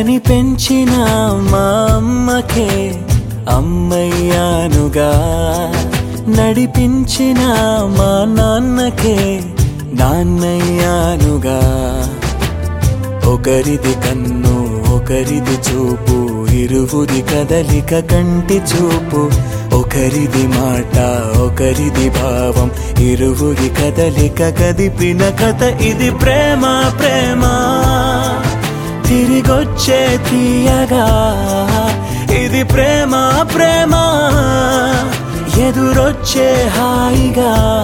కని పెంచిన మా అమ్మకే అమ్మయ్యానుగా నడిపించిన మా నాన్నకే నాన్నయ్యానుగా ఒకరిది కన్ను ఒకరిది చూపు ఇరువురి కదలిక కంటి చూపు ఒకరిది మాట ఒకరిది భావం ఇరువురి కదలిక కదిపిన కథ ఇది ప్రేమ ప్రేమ తిరిగొచ్చే తీయగా ఇది ప్రేమ ప్రేమ ఎదురొచ్చే హాయిగా